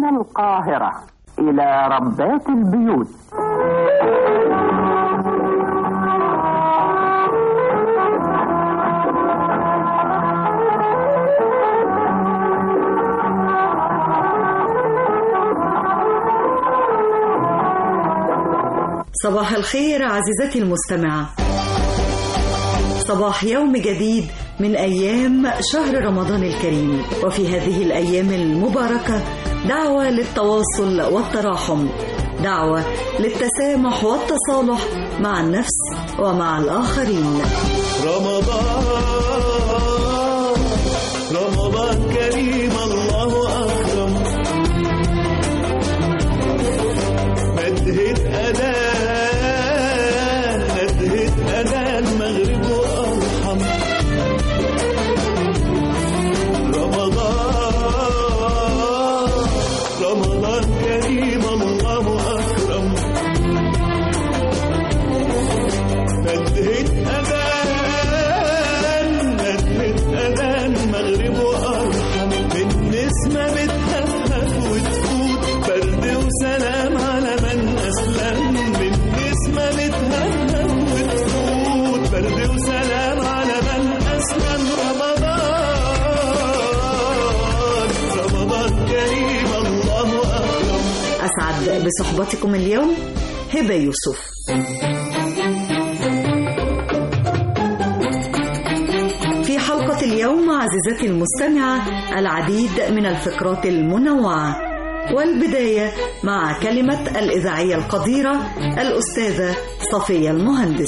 من القاهرة إلى ربات البيوت صباح الخير عزيزتي المستمعة صباح يوم جديد من أيام شهر رمضان الكريم وفي هذه الأيام المباركة دعوة للتواصل والتراحم دعوة للتسامح والتصالح مع النفس ومع الآخرين رمضان رمضان كريم الله أكرم ندهت أذان ندهت أذان مغرب وأرحم رمضان رمضان كريم الله أكرم ندهت أذان ندهت أذان مغرب وأرحم النسمة بتهفهف وتفوت برد وسلام على من أسلم النسمة بتهفهف وتفوت برد وسلام على من أسلم رمضان رمضان كريم الله أكرم أسعد بصحبتكم اليوم هبة يوسف في حلقة اليوم عزيزتي المستمعة العديد من الفقرات المنوعة والبداية مع كلمة الإذاعية القديرة الأستاذة صفية المهندس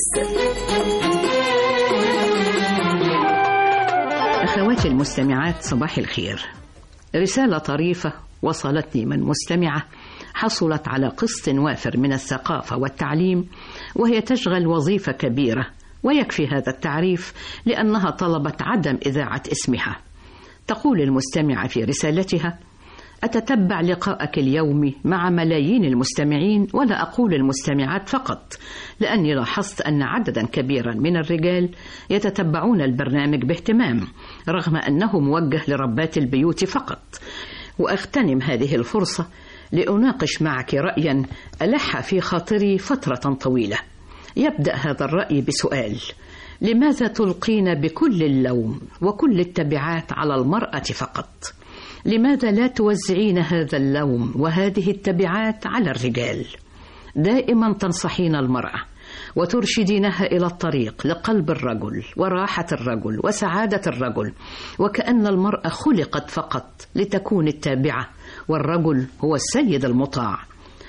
أخواتي المستمعات صباح الخير رسالة طريفة وصلتني من مستمعة حصلت على قسط وافر من الثقافة والتعليم وهي تشغل وظيفة كبيرة ويكفي هذا التعريف لأنها طلبت عدم إذاعة اسمها تقول المستمعة في رسالتها أتتبع لقاءك اليومي مع ملايين المستمعين ولا أقول المستمعات فقط لأني لاحظت أن عددا كبيرا من الرجال يتتبعون البرنامج باهتمام رغم أنه موجه لربات البيوت فقط وأغتنم هذه الفرصة لأناقش معك رأيا ألح في خاطري فترة طويلة يبدأ هذا الرأي بسؤال لماذا تلقين بكل اللوم وكل التبعات على المرأة فقط؟ لماذا لا توزعين هذا اللوم وهذه التبعات على الرجال دائما تنصحين المراه وترشدينها الى الطريق لقلب الرجل وراحه الرجل وسعاده الرجل وكان المراه خلقت فقط لتكون التابعه والرجل هو السيد المطاع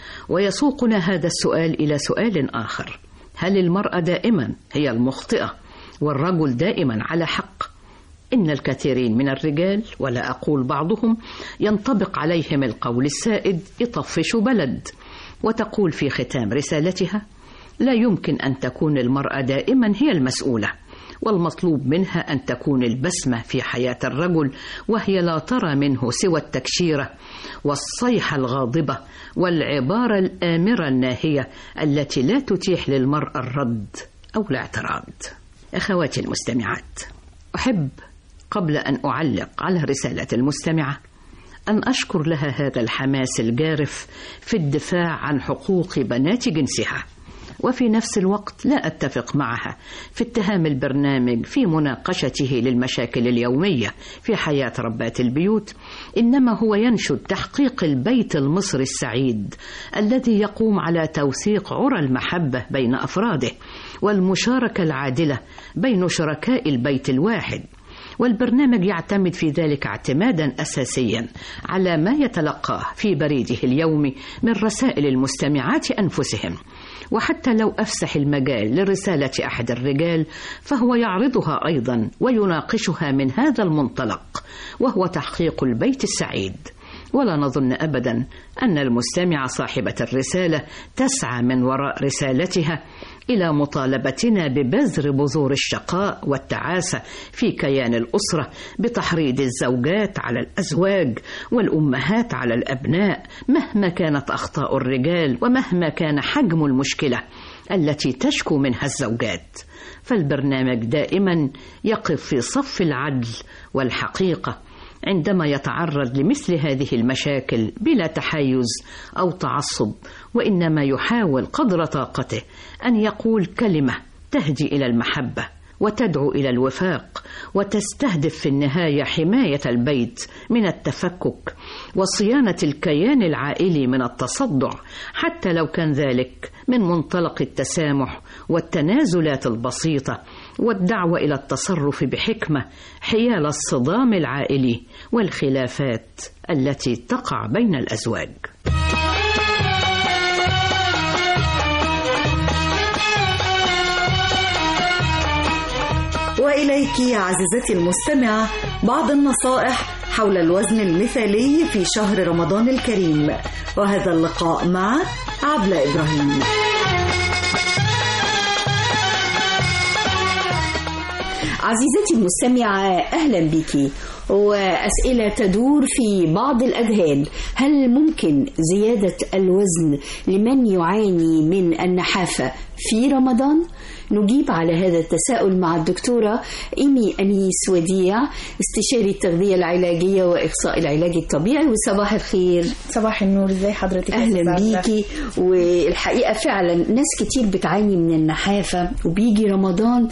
ويسوقنا هذا السؤال الى سؤال اخر هل المراه دائما هي المخطئه والرجل دائما على حق إن الكثيرين من الرجال ولا أقول بعضهم ينطبق عليهم القول السائد يطفش بلد وتقول في ختام رسالتها لا يمكن أن تكون المرأة دائما هي المسؤولة والمطلوب منها أن تكون البسمة في حياة الرجل وهي لا ترى منه سوى التكشيرة والصيحة الغاضبة والعبارة الآمرة الناهية التي لا تتيح للمرأة الرد أو الاعتراض أخواتي المستمعات أحب قبل أن أعلق على رسالة المستمعة أن أشكر لها هذا الحماس الجارف في الدفاع عن حقوق بنات جنسها وفي نفس الوقت لا أتفق معها في اتهام البرنامج في مناقشته للمشاكل اليومية في حياة ربات البيوت إنما هو ينشد تحقيق البيت المصري السعيد الذي يقوم على توثيق عرى المحبة بين أفراده والمشاركة العادلة بين شركاء البيت الواحد والبرنامج يعتمد في ذلك اعتمادا اساسيا على ما يتلقاه في بريده اليومي من رسائل المستمعات انفسهم وحتى لو افسح المجال لرساله احد الرجال فهو يعرضها ايضا ويناقشها من هذا المنطلق وهو تحقيق البيت السعيد ولا نظن ابدا ان المستمعه صاحبه الرساله تسعى من وراء رسالتها الى مطالبتنا ببذر بذور الشقاء والتعاسه في كيان الاسره بتحريض الزوجات على الازواج والامهات على الابناء مهما كانت اخطاء الرجال ومهما كان حجم المشكله التي تشكو منها الزوجات فالبرنامج دائما يقف في صف العدل والحقيقه عندما يتعرض لمثل هذه المشاكل بلا تحيز او تعصب وانما يحاول قدر طاقته ان يقول كلمه تهدي الى المحبه وتدعو الى الوفاق وتستهدف في النهايه حمايه البيت من التفكك وصيانه الكيان العائلي من التصدع حتى لو كان ذلك من منطلق التسامح والتنازلات البسيطه والدعوه الى التصرف بحكمه حيال الصدام العائلي والخلافات التي تقع بين الازواج وإليك عزيزتي المستمعة بعض النصائح حول الوزن المثالي في شهر رمضان الكريم وهذا اللقاء مع عبلة إبراهيم عزيزتي المستمعة أهلا بك وأسئلة تدور في بعض الأذهان هل ممكن زيادة الوزن لمن يعاني من النحافة في رمضان؟ نجيب على هذا التساؤل مع الدكتورة إيمي أنيس وديع استشاري التغذية العلاجية وإخصاء العلاج الطبيعي وصباح الخير صباح النور ازي حضرتك يا اهلا أستاذة عبلة؟ بيكي والحقيقه فعلا ناس كتير بتعاني من النحافه وبيجي رمضان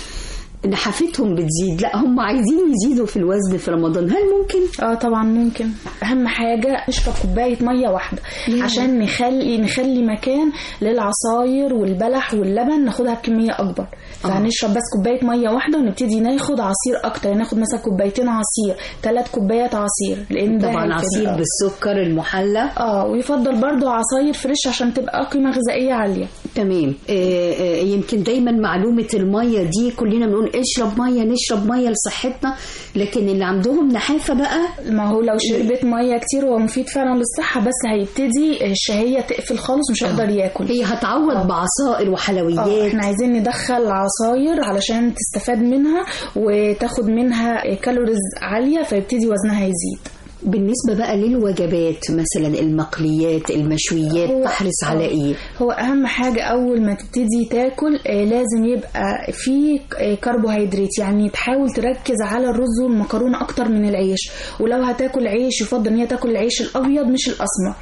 نحافتهم بتزيد لا هم عايزين يزيدوا في الوزن في رمضان هل ممكن اه طبعا ممكن اهم حاجه نشرب كوبايه ميه واحده عشان نخلي نخلي مكان للعصاير والبلح واللبن ناخدها بكميه اكبر فهنشرب بس كوبايه ميه واحده ونبتدي ناخد عصير اكتر ناخد مثلا كوبايتين عصير ثلاث كوبايات عصير لان ده طبعا هيفيد. عصير آه. بالسكر المحلى اه ويفضل برضو عصاير فريش عشان تبقى قيمه غذائيه عاليه تمام آه، آه، يمكن دايما معلومه الميه دي كلنا بنقول اشرب ميه نشرب ميه لصحتنا لكن اللي عندهم نحافه بقى ما هو لو شربت ميه كتير هو مفيد فعلا للصحه بس هيبتدي الشهيه تقفل خالص مش هيقدر ياكل هي هتعوض بعصائر اه وحلويات احنا عايزين ندخل عصاير علشان تستفاد منها وتاخد منها كالوريز عاليه فيبتدي وزنها يزيد بالنسبه بقى للوجبات مثلا المقليات المشويات هو- تحرص على آه. ايه هو اهم حاجه اول ما تبتدي تاكل آه، لازم يبقى في آه، كربوهيدرات يعني تحاول تركز على الرز والمكرونه اكتر من العيش ولو هتاكل عيش يفضل ان هي تاكل العيش الابيض مش الاسمر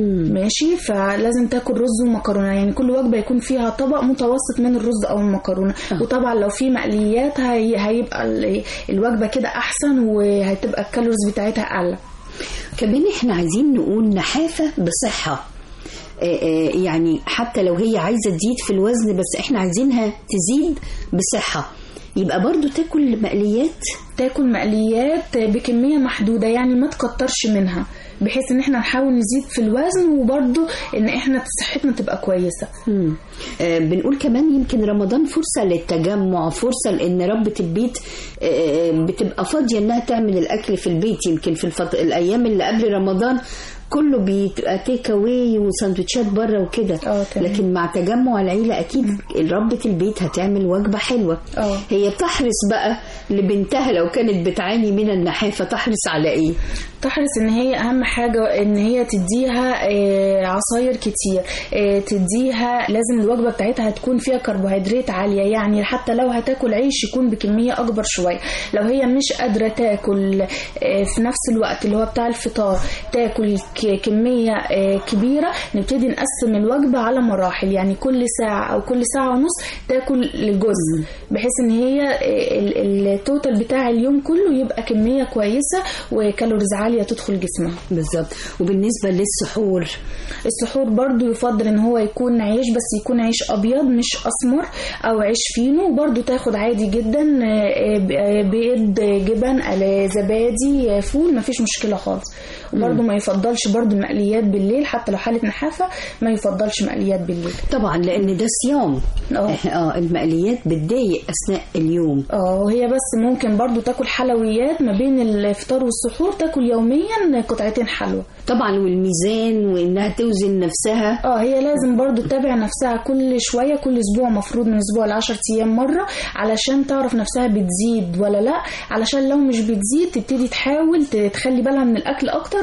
ماشي فلازم تاكل رز ومكرونه يعني كل وجبه يكون فيها طبق متوسط من الرز او المكرونه وطبعا لو في مقليات هي هيبقى ال- الوجبه كده احسن وهتبقى الكالوريز بتاعتها اعلى كمان احنا عايزين نقول نحافة بصحة آه، آه، يعني حتى لو هي عايزة تزيد في الوزن بس احنا عايزينها تزيد بصحة يبقى برضو تاكل مقليات تاكل مقليات بكمية محدودة يعني ما تكترش منها بحيث ان احنا نحاول نزيد في الوزن وبرضو ان احنا صحتنا تبقى كويسة مم. آه، بنقول كمان يمكن رمضان فرصة للتجمع فرصة لأن ربة البيت آه، آه، بتبقى فاضية إنها تعمل الأكل في البيت يمكن في الفط... الأيام اللي قبل رمضان كله بيبقى تيك اواي وسندوتشات بره وكده اه تمام. لكن مع تجمع العيله اكيد ربة البيت هتعمل وجبه حلوه اه. هي بتحرص بقى لبنتها لو كانت بتعاني من النحافه تحرص على ايه تحرص ان هي اهم حاجة ان هي تديها آه، عصاير كتير آه، تديها لازم الوجبة بتاعتها تكون فيها كربوهيدرات عالية يعني حتى لو هتاكل عيش يكون بكمية اكبر شوية لو هي مش قادرة تاكل آه، في نفس الوقت اللي هو بتاع الفطار تاكل ك- كمية آه، كبيرة نبتدي نقسم الوجبة على مراحل يعني كل ساعة او كل ساعة ونص تاكل لجزء بحيث ان هي آه، ال- التوتال بتاع اليوم كله يبقى كمية كويسة وكالوريز عالية تدخل جسمها بالظبط وبالنسبه للسحور السحور برضو يفضل ان هو يكون عيش بس يكون عيش ابيض مش اسمر او عيش فينو وبرضو تاخد عادي جدا آه، آه، بيض جبن آه، زبادي آه، فول مفيش مشكلة خالص وبرضو ما يفضلش برضو المقليات بالليل حتى لو حالة نحافة ما يفضلش مقليات بالليل طبعا لان ده صيام اه. اه المقليات بتضايق اثناء اليوم اه وهي بس ممكن برضو تاكل حلويات ما بين الفطار والسحور تاكل يوميا قطعتين حلوى طبعا والميزان وانها توزن نفسها اه هي لازم برضو تتابع نفسها كل شوية كل اسبوع مفروض من اسبوع لعشر ايام مرة علشان تعرف نفسها بتزيد ولا لا علشان لو مش بتزيد تبتدي تحاول ت- تخلي بالها من الاكل اكتر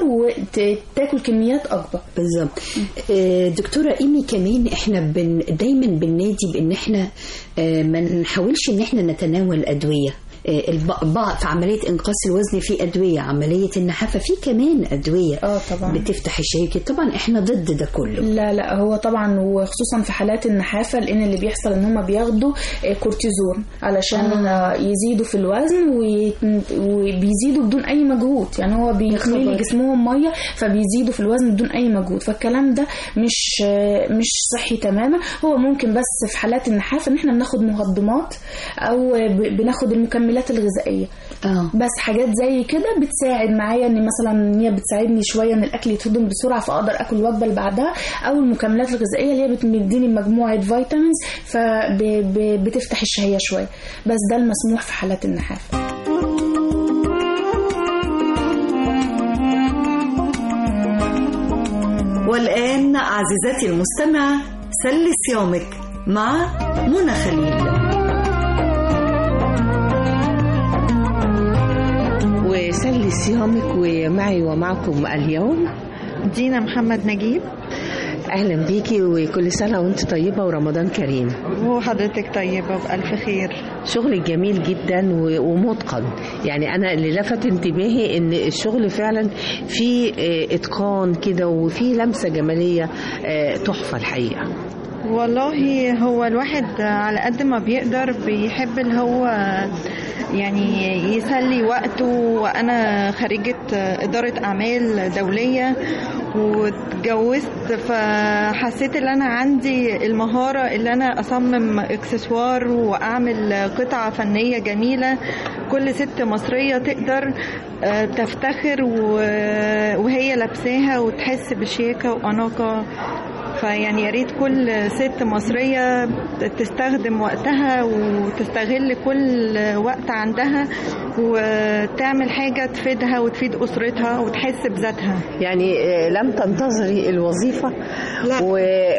وتاكل كميات اكبر بالظبط آه، دكتوره ايمي كمان احنا بن دايما بننادي بان احنا آه، ما نحاولش ان احنا نتناول ادويه آه، الب- بعض في عمليه انقاص الوزن في ادويه عمليه النحافه في كمان ادويه اه طبعا بتفتح الشهيه كده. طبعا احنا ضد ده كله لا لا هو طبعا وخصوصا في حالات النحافه لان اللي بيحصل ان هم بياخدوا آه، كورتيزون علشان آه. يزيدوا في الوزن وي- وبيزيدوا بدون اي مجهود يعني هو بيخلي خبر. جسمهم ميه فبيزيدوا في الوزن بدون اي مجهود فالكلام ده مش آه، مش صحي تماما هو ممكن بس في حالات النحافه ان احنا بناخد مهضمات او ب- بناخد المكملات الغذائيه اه بس حاجات زي كده بتساعد معايا ان مثلا ان هي بتساعدني شويه ان الاكل يتهضم بسرعه فاقدر اكل الوجبه اللي بعدها او المكملات الغذائيه اللي هي بتديني مجموعه فيتامينز فبتفتح الشهيه شويه بس ده المسموح في حالات النحافه والآن عزيزتي المستمعة سل صيامك مع منى خليل وسلي صيامك ومعي ومعكم اليوم دينا محمد نجيب اهلا بيكي وكل سنه وانت طيبه ورمضان كريم وحضرتك طيبة بألف خير شغل جميل جدا و- ومتقن يعني انا اللي لفت انتباهي ان الشغل فعلا فيه آه، اتقان كده وفيه لمسه جماليه آه، تحفه الحقيقه والله هو الواحد على قد ما بيقدر بيحب اللي هو يعني يسلي وقته وأنا خريجة إدارة أعمال دولية واتجوزت فحسيت ان انا عندي المهارة اللي انا اصمم اكسسوار واعمل قطعة فنية جميلة كل ست مصرية تقدر آه، تفتخر و- وهي لابساها وتحس بشياكة وأناقة فيعني يا ريت كل ست مصرية تستخدم وقتها وتستغل كل وقت عندها وتعمل حاجة تفيدها وتفيد أسرتها وتحس بذاتها يعني آه، لم تنتظري الوظيفه لا. و...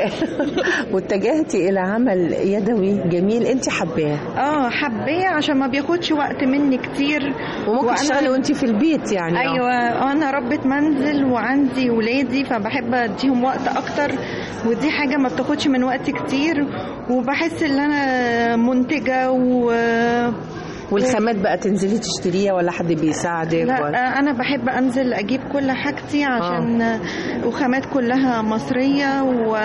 واتجهتي الى عمل يدوي جميل انت حباه اه حباه عشان ما بياخدش وقت مني كتير وممكن وأنا- تشتغلي وانت في البيت يعني آه. ايوه انا ربة منزل وعندي ولادي فبحب اديهم وقت اكتر ودي حاجه ما بتاخدش من وقت كتير وبحس ان انا منتجه و والخامات بقى تنزلي تشتريها ولا حد بيساعدك ولا لا انا بحب انزل اجيب كل حاجتي عشان وخامات كلها مصريه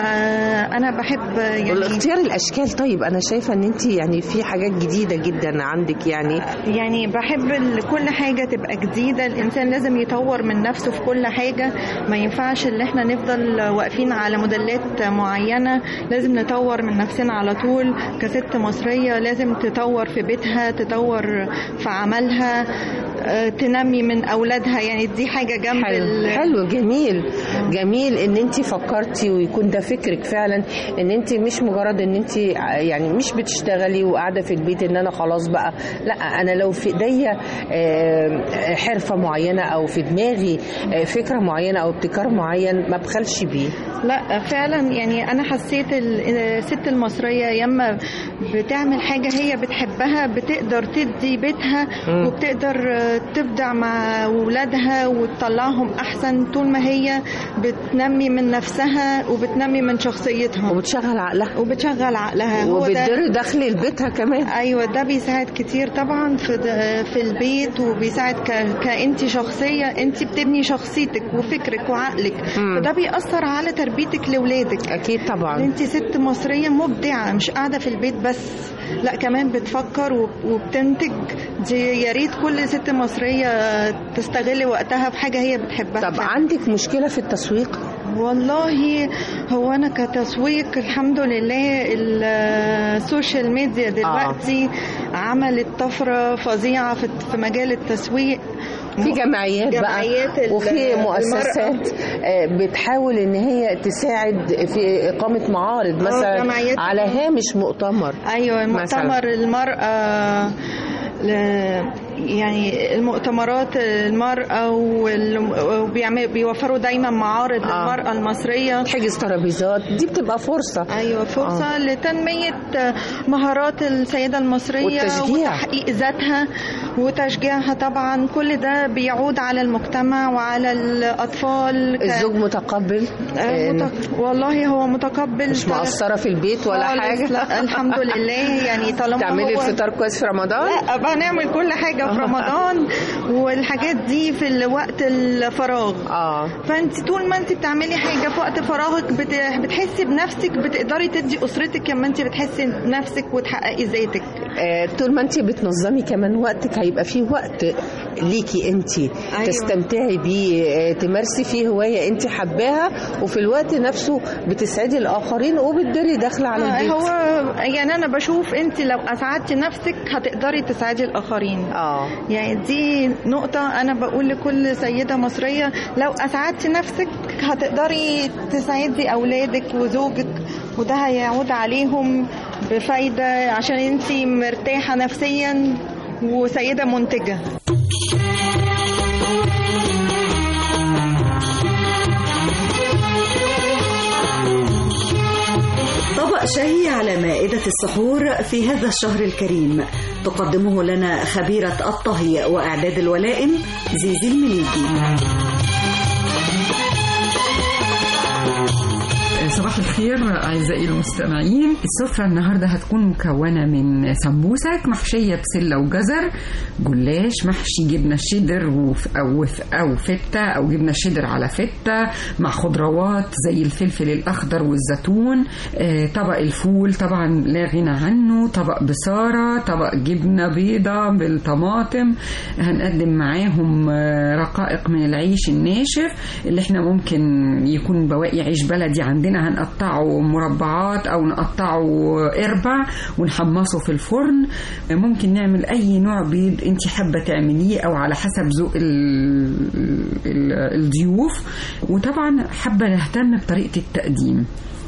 وانا بحب يعني والاختيار الاشكال طيب انا شايفه ان انت يعني في حاجات جديده جدا عندك يعني يعني بحب ال- كل حاجة تبقى جديدة الإنسان لازم يطور من نفسه في كل حاجة ما ينفعش اللي احنا نفضل واقفين على موديلات معينة لازم نطور من نفسنا على طول كست مصرية لازم تطور في بيتها تطور في عملها آه، تنمي من أولادها يعني دي حاجة جنب حلو ال- حلو جميل جميل ان انت فكرتي ويكون ده فكرك فعلا ان انت مش مجرد ان انت يعني مش بتشتغلي وقاعده في البيت ان انا خلاص بقى لا انا لو في ايديا آه، حرفه معينه او في دماغي آه، فكره معينه او ابتكار معين ما بخلش بيه لا فعلا يعني انا حسيت ال- الست المصريه ياما بتعمل حاجه هي بتحبها بتقدر تدي بيتها مم. وبتقدر آه، تبدع مع ولادها وتطلعهم احسن طول ما هي بتنمي من نفسها وبتنمي من شخصيتها وبتشغل عقلها وبتشغل عقلها هو ده وبتدر دخل لبيتها كمان ايوه ده بيساعد كتير طبعا في د- في البيت وبيساعد ك... كانت شخصيه انت بتبني شخصيتك وفكرك وعقلك مم. فده بيأثر على تربيتك لاولادك اكيد طبعا انت ست مصريه مبدعه مش قاعده في البيت بس لا كمان بتفكر وب- وبتنتج دي يا ريت كل ست مصريه تستغل وقتها في حاجه هي بتحبها طب فعلا. عندك مشكله في التسويق والله هو انا كتسويق الحمد لله السوشيال ميديا دلوقتي عملت طفره فظيعه في في مجال التسويق في جمعيات بقى جمعيات ال- وفي مؤسسات المرأة. آه، بتحاول ان هي تساعد في اقامه معارض مثلا جمعيات على هامش مؤتمر ايوه مثلاً. مؤتمر المرأة ل... يعني المؤتمرات المرأة وال- وبيعمل بيوفروا دايما معارض آه. للمرأة المصرية حجز ترابيزات دي بتبقى فرصة ايوه فرصه آه. لتنميه مهارات السيده المصريه والتشجيع. وتحقيق ذاتها وتشجيعها طبعا كل ده بيعود على المجتمع وعلى الاطفال ك- الزوج متقبل آه، آه، مت- والله هو متقبل مش مقصرة في البيت ولا خالص، حاجة لا الحمد لله يعني طالما تعملي هو الفطار كويس في رمضان لا بقى نعمل كل حاجه في رمضان والحاجات دي في وقت الفراغ اه فانت طول ما انت بتعملي حاجه في وقت فراغك بت... بتحسي بنفسك بتقدري تدي اسرتك لما انت بتحسي بنفسك وتحققي ذاتك آه، طول ما انت بتنظمي كمان وقتك هيبقى فيه وقت ليكي انت أيوة. تستمتعي بيه آه، تمارسي فيه هوايه انت حباها وفي الوقت نفسه بتسعدي الاخرين وبتدري داخله على آه، البيت هو يعني انا بشوف انت لو اسعدتي نفسك هتقدري تسعدي الاخرين اه يعني دي نقطة أنا بقول لكل سيدة مصرية لو أسعدتي نفسك هتقدري تسعدي أولادك وزوجك وده هيعود عليهم بفايدة عشان انت مرتاحة نفسيا وسيدة منتجة طبق شهي على مائدة السحور في هذا الشهر الكريم تقدمه لنا خبيرة الطهي وإعداد الولائم زيزي المليجي صباح الخير أعزائي المستمعين السفرة النهاردة هتكون مكونة من سمبوسك محشية بسلة وجزر جلاش محشي جبنة شيدر وف- أو أو فتة أو جبنة شيدر على فتة مع خضروات زي الفلفل الأخضر والزيتون آه، طبق الفول طبعا لا غنى عنه طبق بصارة طبق جبنة بيضة بالطماطم هنقدم معاهم آه، رقائق من العيش الناشف اللي احنا ممكن يكون بواقي عيش بلدي عندنا هنقطعه مربعات او نقطعه اربع ونحمصه في الفرن ممكن نعمل اي نوع بيض انت حابه تعمليه او على حسب ذوق ال- ال- الضيوف وطبعا حابه نهتم بطريقه التقديم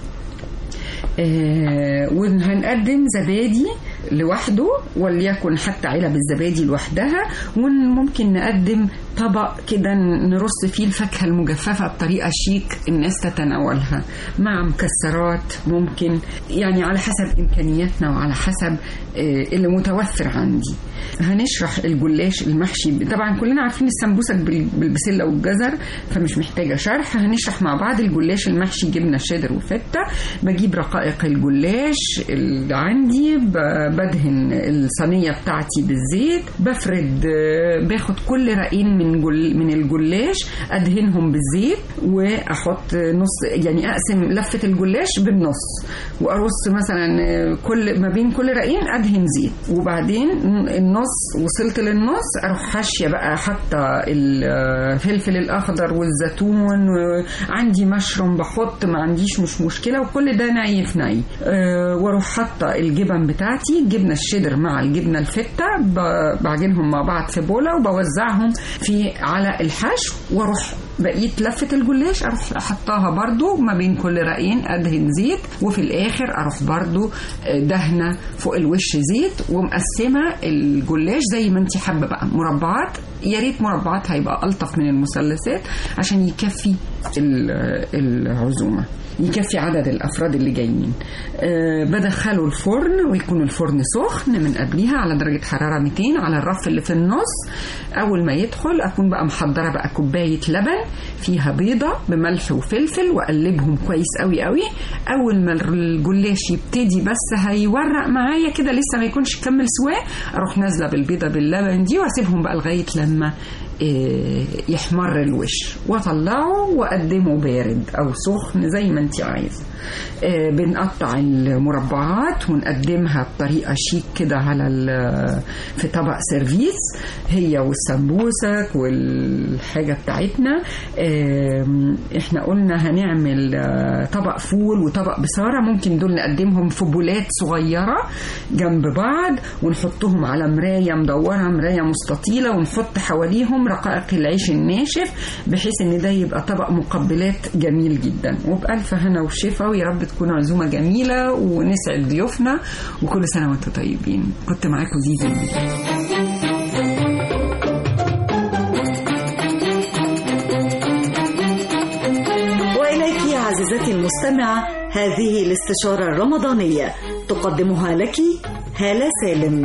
آه، وهنقدم زبادي لوحده وليكن حتى علب الزبادي لوحدها وممكن نقدم طبق كده نرص فيه الفاكهة المجففة بطريقة شيك الناس تتناولها مع مكسرات ممكن يعني على حسب إمكانياتنا وعلى حسب آه، اللي متوفر عندي هنشرح الجلاش المحشي طبعا كلنا عارفين السمبوسك بال- بالبسلة والجزر فمش محتاجة شرح هنشرح مع بعض الجلاش المحشي جبنة شيدر وفتة بجيب رقائق الجلاش اللي عندي ب- بدهن الصينية بتاعتي بالزيت بفرد آه، باخد كل رقين من جل من الجلاش ادهنهم بالزيت واحط نص يعني اقسم لفة الجلاش بالنص وارص مثلا آه، كل ما بين كل رقين ادهن زيت وبعدين النص وصلت للنص اروح حاشيه بقى حاطه الفلفل الاخضر والزيتون وعندي مشروم بحط ما عنديش مش مشكله وكل ده ني في ني أه واروح حاطه الجبن بتاعتي الجبنه الشيدر مع الجبنه الفته ب- بعجنهم مع بعض في بوله وبوزعهم في على الحشو واروح بقيه لفه الجلاش اروح احطها برضو ما بين كل رقين ادهن زيت وفي الاخر اروح برضو آه، دهنه فوق الوش زيت ومقسمه الجلاش زي ما انت حابه بقى مربعات يا ريت مربعات هيبقى الطف من المثلثات عشان يكفي ال- العزومه يكفي عدد الافراد اللي جايين أه بدخله الفرن ويكون الفرن سخن من قبلها على درجه حراره 200 على الرف اللي في النص اول ما يدخل اكون بقى محضره بقى كوبايه لبن فيها بيضه بملح وفلفل واقلبهم كويس قوي قوي اول ما الجلاش يبتدي بس هيورق معايا كده لسه ما يكونش كمل سواه اروح نازله بالبيضه باللبن دي واسيبهم بقى لغايه لما إيه، يحمر الوش واطلعه واقدمه بارد او سخن زي ما انت عايزه آه، بنقطع المربعات ونقدمها بطريقه شيك كده على ال- في طبق سيرفيس هي والسمبوسك والحاجه بتاعتنا آم، احنا قلنا هنعمل آه، طبق فول وطبق بصاره ممكن دول نقدمهم في بولات صغيره جنب بعض ونحطهم على مرايه مدوره مرايه مستطيله ونحط حواليهم رقائق العيش الناشف بحيث ان ده يبقى طبق مقبلات جميل جدا وبألف هنا وشفا ويا رب تكون عزومه جميله ونسعد ضيوفنا وكل سنه وانتم طيبين كنت معاكم زيزي عزيزتي المستمعة هذه الاستشارة الرمضانية تقدمها لك هالة سالم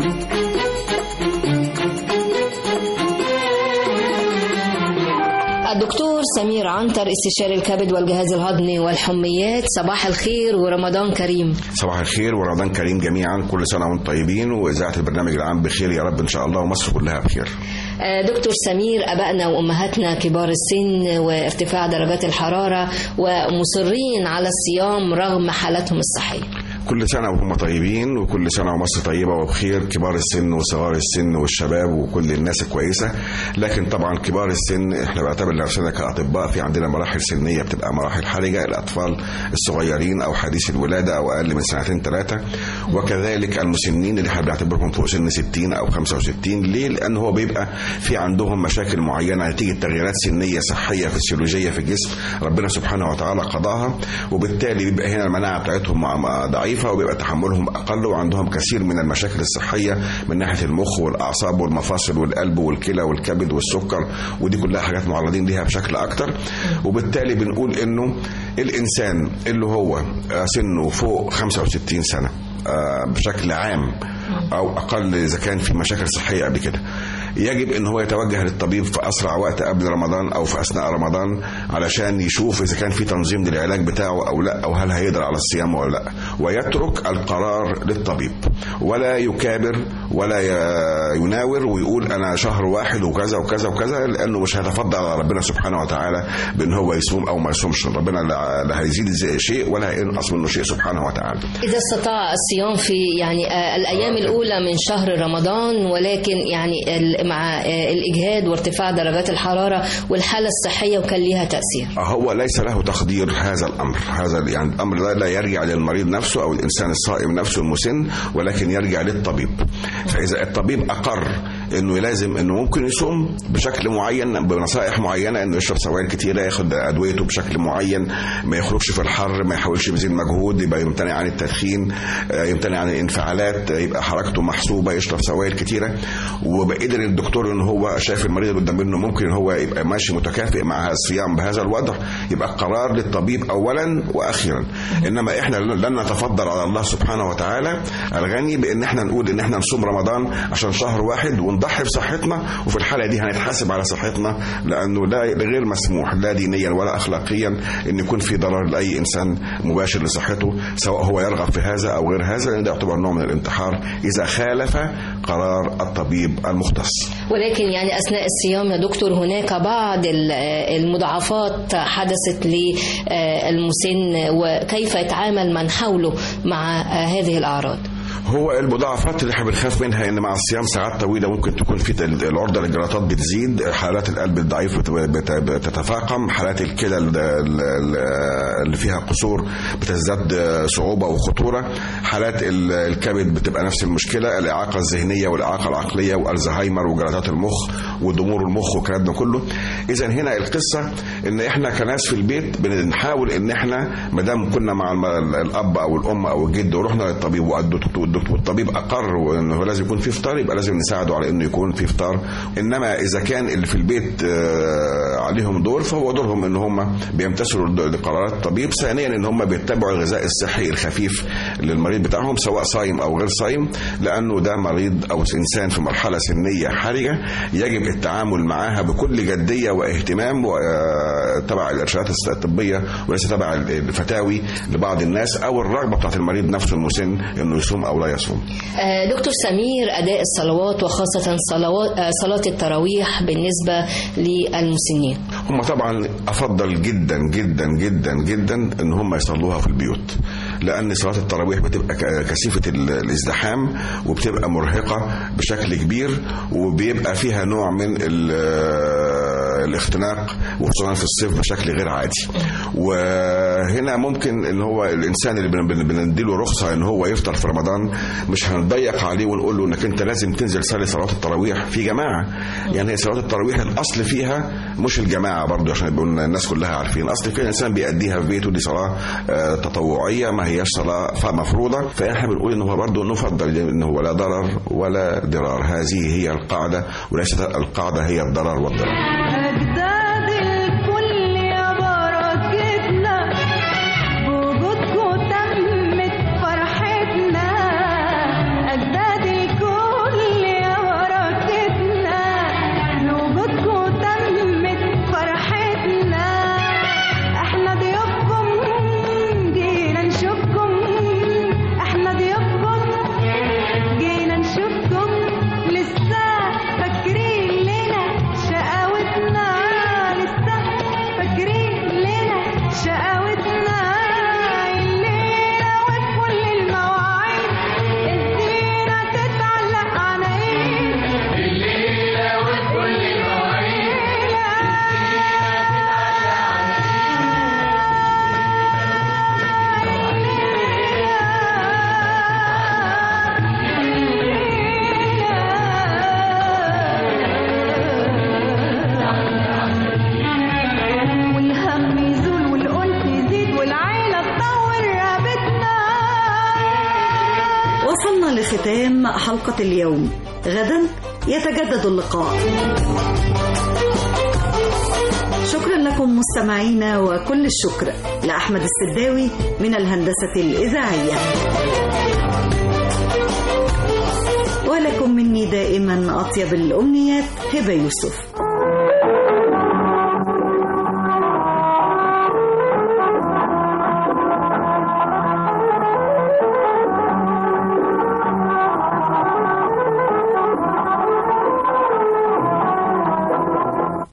الدكتور سمير عنتر استشاري الكبد والجهاز الهضمي والحميات صباح الخير ورمضان كريم صباح الخير ورمضان كريم جميعا كل سنه وانتم طيبين واذاعه البرنامج العام بخير يا رب ان شاء الله ومصر كلها بخير آه، دكتور سمير أبائنا وأمهاتنا كبار السن وارتفاع درجات الحرارة ومصرين على الصيام رغم حالتهم الصحية كل سنه وهم طيبين وكل سنه ومصر طيبه وبخير كبار السن وصغار السن والشباب وكل الناس الكويسه لكن طبعا كبار السن احنا بنعتبر نفسنا كاطباء في عندنا مراحل سنيه بتبقى مراحل حرجه الاطفال الصغيرين او حديث الولاده او اقل من سنتين ثلاثه وكذلك المسنين اللي احنا بنعتبرهم فوق سن 60 او 65 ليه؟ لان هو بيبقى في عندهم مشاكل معينه نتيجه تغييرات سنيه صحيه فسيولوجيه في الجسم ربنا سبحانه وتعالى قضاها وبالتالي بيبقى هنا المناعه بتاعتهم مع- ضعيفه وبيبقى تحملهم اقل وعندهم كثير من المشاكل الصحيه من ناحيه المخ والاعصاب والمفاصل والقلب والكلى والكبد والسكر ودي كلها حاجات معرضين ليها بشكل اكتر وبالتالي بنقول انه الانسان اللي هو آه، سنه فوق 65 سنه آه، بشكل عام او اقل اذا كان في مشاكل صحيه قبل كده يجب ان هو يتوجه للطبيب في اسرع وقت قبل رمضان او في اثناء رمضان علشان يشوف اذا كان في تنظيم للعلاج بتاعه او لا او هل هيقدر على الصيام ولا لا ويترك القرار للطبيب ولا يكابر ولا ي- يناور ويقول انا شهر واحد وكذا وكذا وكذا لانه مش هيتفضل على ربنا سبحانه وتعالى بان هو يصوم او ما يصومش ربنا لا لا هيزيد زي شيء ولا هينقص منه شيء سبحانه وتعالى إذا استطاع الصيام في يعني آه، الأيام الأولى من شهر رمضان ولكن يعني ال- مع آه، الإجهاد وارتفاع درجات الحرارة والحالة الصحية وكان ليها تأثير هو ليس له تقدير هذا الامر هذا يعني الامر ده لا يرجع للمريض نفسه او الانسان الصائم نفسه المسن ولكن يرجع للطبيب فاذا الطبيب اقر انه لازم انه ممكن يصوم بشكل معين بنصائح معينه انه يشرب سوائل كتيره ياخد ادويته بشكل معين ما يخرجش في الحر ما يحاولش يبذل مجهود يبقى يمتنع عن التدخين آه، يمتنع عن الانفعالات آه، يبقى حركته محسوبه يشرب سوائل كتيره وقدر الدكتور ان هو شايف المريض اللي قدام منه ممكن ان هو يبقى ماشي متكافئ مع الصيام بهذا الوضع يبقى القرار للطبيب اولا واخيرا انما احنا لن نتفضل على الله سبحانه وتعالى الغني بان احنا نقول ان احنا نصوم رمضان عشان شهر واحد ونضحي بصحتنا وفي الحاله دي هنتحاسب على صحتنا لانه لا غير مسموح لا دينيا ولا اخلاقيا ان يكون في ضرر لاي انسان مباشر لصحته سواء هو يرغب في هذا او غير هذا لان ده يعتبر نوع من الانتحار اذا خالف قرار الطبيب المختص ولكن يعني أثناء الصيام يا دكتور هناك بعض ال- آه، المضاعفات حدثت للمسن وكيف يتعامل من حوله مع آه، هذه الأعراض هو المضاعفات اللي احنا بنخاف منها ان مع الصيام ساعات طويله ممكن تكون في تل- العرضه للجلطات بتزيد حالات القلب الضعيف بت- بت- بتتفاقم حالات الكلى ال- ال- ال- اللي فيها قصور بتزداد صعوبه وخطوره حالات ال- الكبد بتبقى نفس المشكله الاعاقه الذهنيه والاعاقه العقليه والزهايمر وجلطات المخ وضمور المخ والكلام ده كله اذا هنا القصه ان احنا كناس في البيت بنحاول ان احنا ما دام كنا مع الم- الاب او الام او الجد ورحنا للطبيب والدكتور والطبيب اقر وانه لازم يكون في فطار يبقى لازم نساعده على انه يكون في فطار انما اذا كان اللي في البيت آه، عليهم دور فهو دورهم ان هم بيمتثلوا لد- لقرارات الطبيب ثانيا ان هم بيتبعوا الغذاء الصحي الخفيف للمريض بتاعهم سواء صايم او غير صايم لانه ده مريض او انسان في مرحله سنيه حرجه يجب التعامل معاها بكل جديه واهتمام وتبع الارشادات الطبيه وليس تبع الفتاوي لبعض الناس او الرغبه بتاعت المريض نفسه المسن انه يصوم او لا يصوم آه، دكتور سمير أداء الصلوات وخاصة صلوات آه، صلاة التراويح بالنسبة للمسنين هم طبعا افضل جدا جدا جدا جدا ان هم يصلوها في البيوت لان صلاه التراويح بتبقى ك- كثيفه ال- الازدحام وبتبقى مرهقه بشكل كبير وبيبقى فيها نوع من ال- الاختناق وخصوصا في الصيف بشكل غير عادي وهنا ممكن ان هو الانسان اللي بن- بن- بنديله رخصه ان هو يفطر في رمضان مش هنضيق عليه ونقول له انك انت لازم تنزل تصلي صلاه التراويح في جماعه يعني هي صلاه التراويح الاصل فيها مش الجماعه برضو عشان يبقوا الناس كلها عارفين الاصل فيها الانسان بيأديها في بيته دي صلاه آه، تطوعيه ما هياش صلاه ف- مفروضه فاحنا بنقول ان هو برضو نفضل ان هو لا ضرر ولا ضرار هذه هي القاعده وليست القاعده هي الضرر والضرار أجداد الكل يا بركتنا ختام حلقة اليوم غدا يتجدد اللقاء شكرا لكم مستمعينا وكل الشكر لأحمد السداوي من الهندسة الإذاعية ولكم مني دائما أطيب الأمنيات هبة يوسف